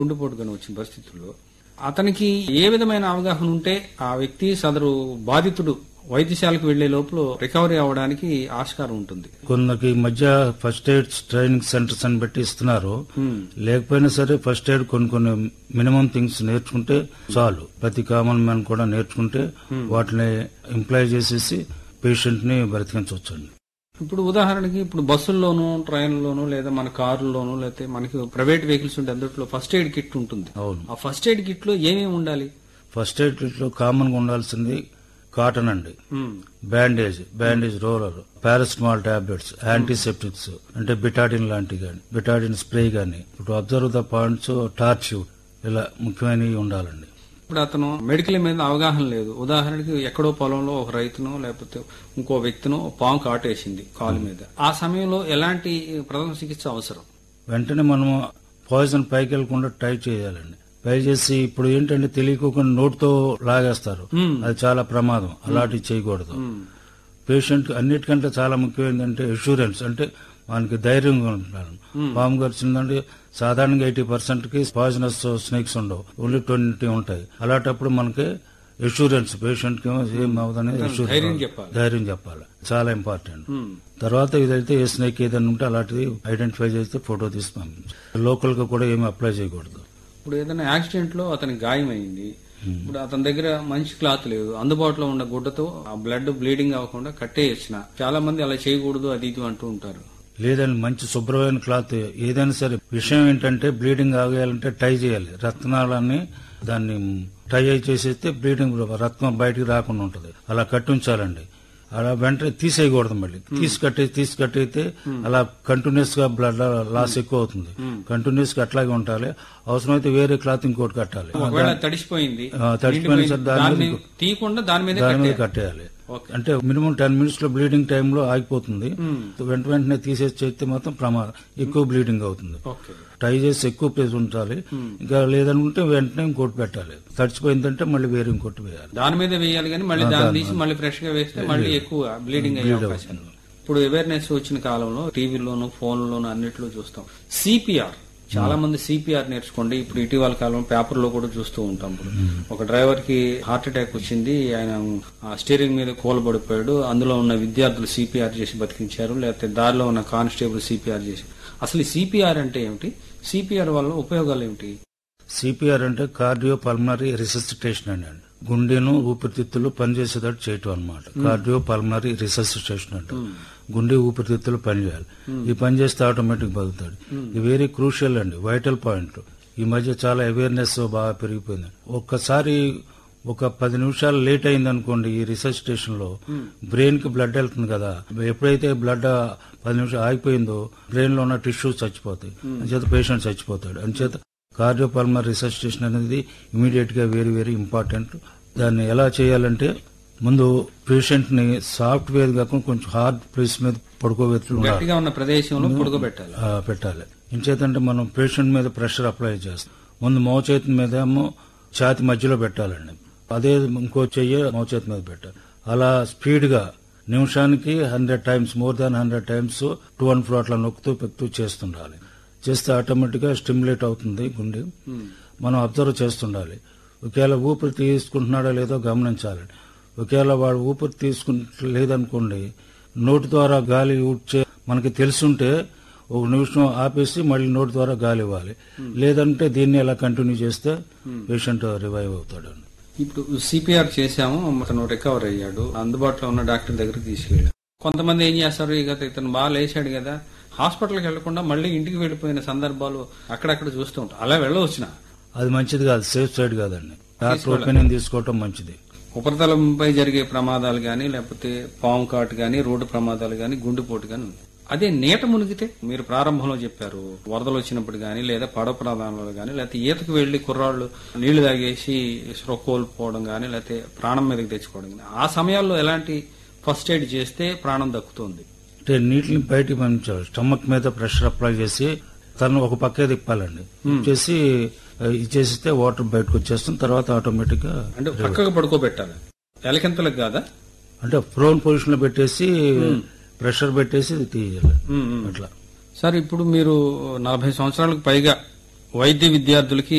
గుండెపోటు కానీ వచ్చిన పరిస్థితుల్లో అతనికి ఏ విధమైన అవగాహన ఉంటే ఆ వ్యక్తి సదరు బాధితుడు వైద్యశాలకు వెళ్లే లోపల రికవరీ అవడానికి ఆస్కారం ఉంటుంది కొందరికి ఈ మధ్య ఫస్ట్ ఎయిడ్ ట్రైనింగ్ సెంటర్స్ అని పెట్టి ఇస్తున్నారు లేకపోయినా సరే ఫస్ట్ ఎయిడ్ కొన్ని కొన్ని మినిమం థింగ్స్ నేర్చుకుంటే చాలు ప్రతి కామన్ మ్యాన్ కూడా నేర్చుకుంటే వాటిని ఎంప్లాయ్ చేసేసి పేషెంట్ ని బ్రతికించవచ్చండి ఇప్పుడు ఉదాహరణకి ఇప్పుడు బస్సుల్లోనూ ట్రైన్లోనూ లేదా మన కారుల్లోనూ లేకపోతే మనకి ప్రైవేట్ వెహికల్స్ ఉంటే అందులో ఫస్ట్ ఎయిడ్ కిట్ ఉంటుంది అవును ఆ ఫస్ట్ ఎయిడ్ కిట్ లో ఏమేమి ఉండాలి ఫస్ట్ ఎయిడ్ కిట్ లో కామన్ గా ఉండాల్సింది కాటన్ అండి bandage bandage roller paracetamol tablets antiseptics అంటే బిటాడిన్ లాంటివి కానీ బిటాడిన్ స్ప్రే కానీ ఇప్పుడు అబ్జర్వ్ ద పాయింట్స్ టార్చ్ ఇలా ముఖ్యమైనవి ఉండాలండి ఇప్పుడు అతను మెడికల్ మీద అవగాహన లేదు ఉదాహరణకి ఎక్కడో పొలంలో ఒక రైతునో లేకపోతే ఇంకో వ్యక్తినో పాము కాటేసింది కాలు మీద ఆ సమయంలో ఎలాంటి ప్రథమ చికిత్స అవసరం వెంటనే మనము పాయిజన్ పైకి వెళ్లకుండా టై చేయాలండి ట్రై చేసి ఇప్పుడు ఏంటంటే తెలియకోకుండా నోటితో లాగేస్తారు Hmm. అది చాలా ప్రమాదం అలాంటివి చేయకూడదు పేషెంట్ అన్నిటికంటే చాలా ముఖ్యమైనదంటే ఇన్సూరెన్స్ అంటే మనకి ధైర్యంగా ఉంటాను పాము గరిచిందంటే సాధారణంగా ఎయిటీ పర్సెంట్ కి పాయిజనస్ స్నేక్స్ ఉండవు ఓన్లీ ట్వంటీ ఉంటాయి అలాంటప్పుడు మనకి ఇన్సూరెన్స్ పేషెంట్ కి ఏం అవ్వదనేది ధైర్యం ఇన్సూరెన్స్ చెప్పాలి. ధైర్యం చెప్పాలి చాలా ఇంపార్టెంట్ Hmm. తర్వాత ఇదైతే ఏ స్నేక్ ఏదైనా ఉంటే అలాంటిది ఐడెంటిఫై చేస్తే ఫోటో తీసి పంపించాలి లోకల్ గా కూడా ఏమి అప్లై చేయకూడదు ఇప్పుడు ఏదైనా యాక్సిడెంట్ లో అతనికి గాయమైంది ఇప్పుడు అతని దగ్గర మంచి క్లాత్ లేదు అందుబాటులో ఉన్న గుడ్డతో ఆ బ్లడ్ బ్లీడింగ్ అవ్వకుండా కట్టేయచ్చిన చాలా మంది అలా చేయకూడదు అది ఇది అంటూ ఉంటారు లేదండి మంచి శుభ్రమైన క్లాత్ ఏదైనా సరే విషయం ఏంటంటే బ్లీడింగ్ ఆగేయాలంటే టై చేయాలి రత్నాలన్నీ దాన్ని టై అయి చేసేస్తే బ్లీడింగ్ రక్తం బయటికి రాకుండా ఉంటది అలా కట్టించాలండి అలా వెంటనే తీసేయకూడదు మళ్ళీ తీసి కట్టి తీసి కట్టయితే అలా కంటిన్యూస్ గా బ్లడ్ లాస్ ఎక్కువ అవుతుంది కంటిన్యూస్ గా అట్లాగే ఉండాలి అవసరమైతే వేరే క్లాత్ ఇంకోటి కట్టాలి ఒకవేళ తడిసిపోయింది ఆ, తడిసిపోయిన సార్ దాని దాన్ని మీద- తీయకుండా దాని మీద దాని మీద కట్టేయాలి. కట్టేయాలి ఓకే. అంటే మినిమం టెన్ మినిట్స్ లో బ్లీడింగ్ టైమ్ లో ఆగిపోతుంది వెంట వెంటనే తీసేసి చేస్తే మాత్రం ప్రమాదం ఎక్కువ బ్లీడింగ్ అవుతుంది ఓకే ట్రై చేసి ఎక్కువ ప్లేస్ ఉంచాలి ఇంకా లేదనుకుంటే వెంటనే ఇంకోటి పెట్టాలి తడిచిపోయిందంటే మళ్ళీ వేరే ఇంకోటి వేయాలి దాని మీద వేయాలి కానీ మళ్ళీ దాన్ని తీసి మళ్ళీ ఫ్రెష్ గా వేస్తే మళ్ళీ ఎక్కువ బ్లీడింగ్ అయ్యే అవకాశం ఉంది. ఇప్పుడు అవేర్నెస్ వచ్చిన కాలంలో టీవీలోను ఫోన్లోను అన్నిట్లో చూస్తాం సిపిఆర్ చాలా మంది సిపిఆర్ నేర్చుకోండి ఇప్పుడు ఇటీవల కాలం పేపర్ లో కూడా చూస్తూ ఉంటాం ఇప్పుడు ఒక డ్రైవర్ కి హార్ట్ అటాక్ వచ్చింది ఆయన ఆ స్టీరింగ్ మీద కూలబడిపోయాడు అందులో ఉన్న విద్యార్థులు సిపిఆర్ చేసి బతికించారు లేకపోతే దారిలో ఉన్న కానిస్టేబుల్ సిపిఆర్ చేసి అసలు సిపిఆర్ అంటే ఏమిటి సిపిఆర్ వల్ల ఉపయోగాలు ఏమిటి సిపిఆర్ అంటే కార్డియో పల్మనరీ రిససిటేషన్ అని అండి గుండెను ఊపిరితిత్తులు పనిచేసేటట్టు చేయటం అనమాట కార్డియో పల్మనరీ రిససిటేషన్ అంటే గుండె ఊపిరితిత్తులు పనిచేయాలి ఈ పని చేస్తే ఆటోమేటిక్ బతుకుతాడు ఇది వెరీ క్రూషియల్ అండి వైటల్ పాయింట్ ఈ మధ్య చాలా అవేర్నెస్ బాగా పెరిగిపోయింది ఒక్కసారి ఒక పది నిమిషాలు లేట్ అయింది అనుకోండి ఈ రిససిటేషన్ లో బ్రెయిన్ కి బ్లడ్ వెళ్తుంది కదా ఎప్పుడైతే బ్లడ్ పది నిమిషాలు ఆగిపోయిందో బ్రెయిన్ లో ఉన్న టిష్యూస్ చచ్చిపోతాయి అంచేత పేషెంట్ చచ్చిపోతాడు అంచేత కార్డియోపల్మర్ రిససిటేషన్ అనేది ఇమీడియట్ గా వెరీ వెరీ ఇంపార్టెంట్ దాన్ని ఎలా చేయాలంటే ముందు పేషెంట్ ని సాఫ్ట్వేర్ కాకుండా కొంచెం హార్డ్ ప్లేస్ మీద పడుకోబెట్టి ఉండాలి గట్టిగా ఉన్న ప్రదేశంలో పొడుకోబెట్టాలి ఆ, పెట్టాలి ఇంచేతంటే మనం పేషెంట్ మీద ప్రెషర్ అప్లై చేస్తాం ముందు మోచేతి మీద ఏమో ఛాతి మధ్యలో పెట్టాలండి అదే ఇంకో చెయ్యి మోచేతి మీద పెట్టాలి అలా స్పీడ్ గా నిమిషానికి hundred times more than hundred times two and four అట్లా నొక్కుతూ పెడుతూ చేస్తుండాలి చేస్తే ఆటోమేటిక్ గా స్టిమ్యులేట్ అవుతుంది గుండె మనం అబ్జర్వ్ చేస్తుండాలి ఒకవేళ ఊపిరి తీసుకుంటున్నాడో లేదో గమనించాలి ఒకవేళ వాడు ఊపిరి తీసుకుంట లేదనుకోండి నోటి ద్వారా గాలి ఊడ్చే మనకి తెలుసుంటే ఒక నిమిషం ఆపేసి మళ్ళీ నోటి ద్వారా గాలి ఇవ్వాలి లేదంటే దీన్ని ఎలా కంటిన్యూ చేస్తే పేషెంట్ రివైవ్ అవుతాడు ఇప్పుడు సిపిఆర్ చేశాము అతను రికవర్ అయ్యాడు అందుబాటులో ఉన్న డాక్టర్ దగ్గరికి తీసుకెళ్ళాం కొంతమంది ఏం చేస్తారు ఇక ఇతను బాగా లేచాడు కదా హాస్పిటల్కి వెళ్లకుండా మళ్ళీ ఇంటికి వెళ్ళిపోయిన సందర్భాలు అక్కడక్కడ చూస్తూ ఉంటాం అలా వెళ్ళవచ్చున అది మంచిది కాదు సేఫ్ సైడ్ కాదండి డాక్టర్ ఒపీనియన్ తీసుకోవటం మంచిది ఉపరితలంపై జరిగే ప్రమాదాలు గాని లేకపోతే పాము కాటు గాని రోడ్డు ప్రమాదాలు గాని గుండెపోటు గాని ఉంది అదే నీట మునిగితే మీరు ప్రారంభంలో చెప్పారు వరదలు వచ్చినప్పుడు గాని లేదా పడవ ప్రమాదాలు గాని లేకపోతే ఈతకు వెళ్లి కుర్రాళ్ళు నీళ్లు తాగేసి స్పృహ కోల్పోవడం గాని లేకపోతే ప్రాణం మీదకి తెచ్చుకోవడం గాని ఆ సమయాల్లో ఎలాంటి ఫస్ట్ ఎయిడ్ చేస్తే ప్రాణం దక్కుతుంది అంటే నీటిని బయటికి పంపించాలి స్టమక్ మీద ప్రెషర్ అప్లై చేసి తను ఒక పక్కే తిప్పాలండి చేసి ఇచ్చేసిస్తే వాటర్ బయటకు వచ్చేస్తుంది తర్వాత ఆటోమేటిక్ గా అంటే పక్కకు పడుకోబెట్టాలి ఎలకెంతలకు కాదా అంటే ప్రోన్ పొజిషన్ లో పెట్టేసి ప్రెషర్ పెట్టేసి తీయాలి ఉమ్, ఉమ్. అట్లా సార్ ఇప్పుడు మీరు నలభై సంవత్సరాలకు పైగా వైద్య విద్యార్థులకి